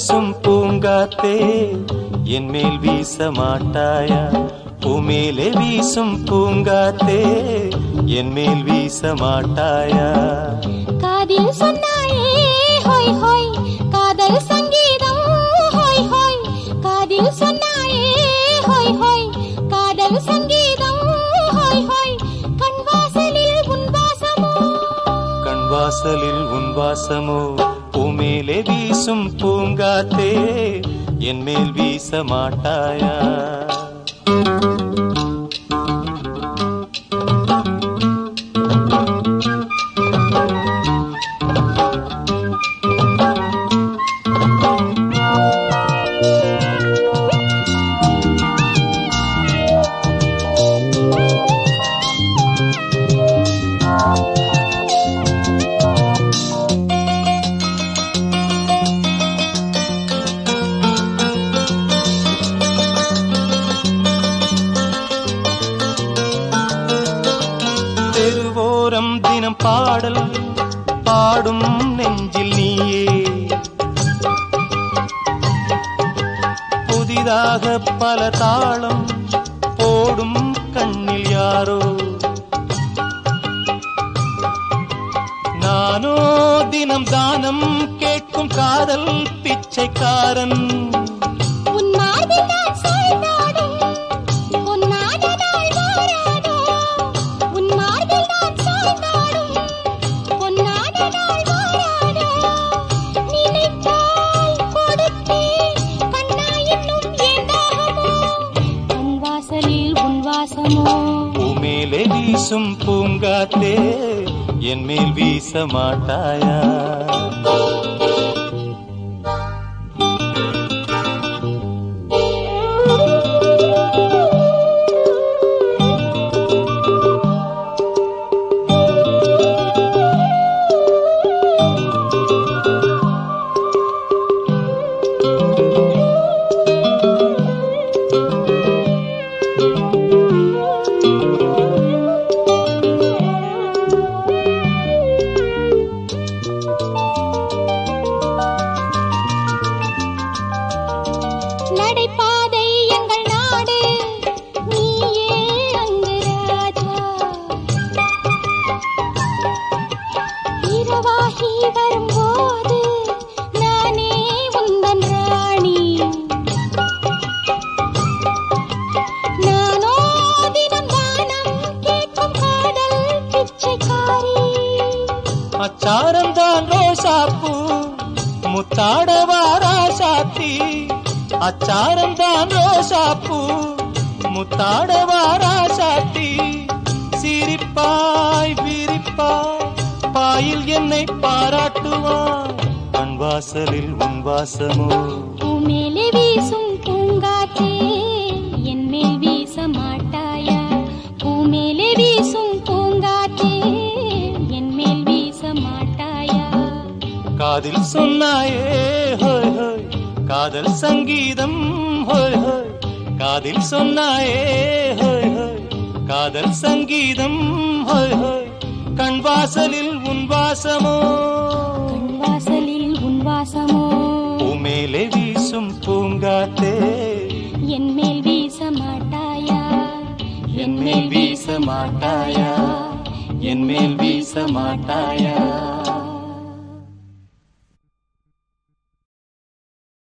வீசும் பூங்காத்தே என் மேல் வீச மாட்டாயா பூமேலே வீசும் பூங்காத்தே என் மேல் வீச மாட்டாயா காதில் சொன்னாயே ஹோய் ஹோய் காதல் சங்கீதம் ஹோய் ஹோய் காதில் சொன்னாயே ஹோய் ஹோய் காதல் சங்கீதம் ஹோய் ஹோய் கண் வாசலில் உன் வாசமோ கண் வாசலில் உன் வாசமோ பூமேலே வீசும் பூங்காத்தே என் மேல் வீச மாட்டாயா தெருவோரம் தினம் பாடல் பாடும் நெஞ்சில் நீயே புதிதாக பல தாளம் போடும் கண்ணில் யாரோ நானோ தினம் தானம் கேட்கும் காதல் பிச்சைக்காரன் உன் மார்பில் நான் சாய்ந்தாடும் பொன்னான நாள் வாராதோ உன் மார்பில் நான் சாய்ந்தாடும் பொன்னான நாள் வாராதோ நினைத்தால் கொடுத்தேன் கண்ணா இன்னும் ஏன் தாகமோ உன் வாசலில் உன் வாசமோ பூமேலே வீசும் பூங்காத்தே என் மேல் வீச மாட்டாயா நடைபாதை எங்கள் நாடு நீயே அங்கு ராஜா இரவாகி வரும்போது நானே உந்தன் ராணி நானோ தினம் தானம் கேட்கும் காதல் பிச்சைக்காரி அச்சாரம் தான் ரோசாப்பூ முத்தாடவா ராசாத்தி அச்சாரம் தான் ரோசாப்பூ முத்தாடவா ராசாத்தி சிரிப்பாய் விரிப்பாய் பாயில் என்னை பாராட்டுவாய் கண் வாசலில் உன் வாசமோ பூமேலே வீசும் பூங்காற்றே என் மேல் வீச மாட்டாயா பூமேலே வீசும் பூங்காற்றே என் மேல் வீச மாட்டாயா காதில் சொன்னாயே ஹோய் ஹோய் காதல் சங்கீதம் ஹோய் ஹோய் காதில் சொன்னாயே ஹோய் ஹோய் காதல் சங்கீதம் ஹோய் ஹோய் கண் வாசலில் உன் வாசமோ கண் வாசலில் உன் வாசமோ பூமேலே வீசும் பூங்காத்தே என் மேல் வீச மாட்டாயா என் மேல் வீச மாட்டாயா என் மேல் வீச மாட்டாயா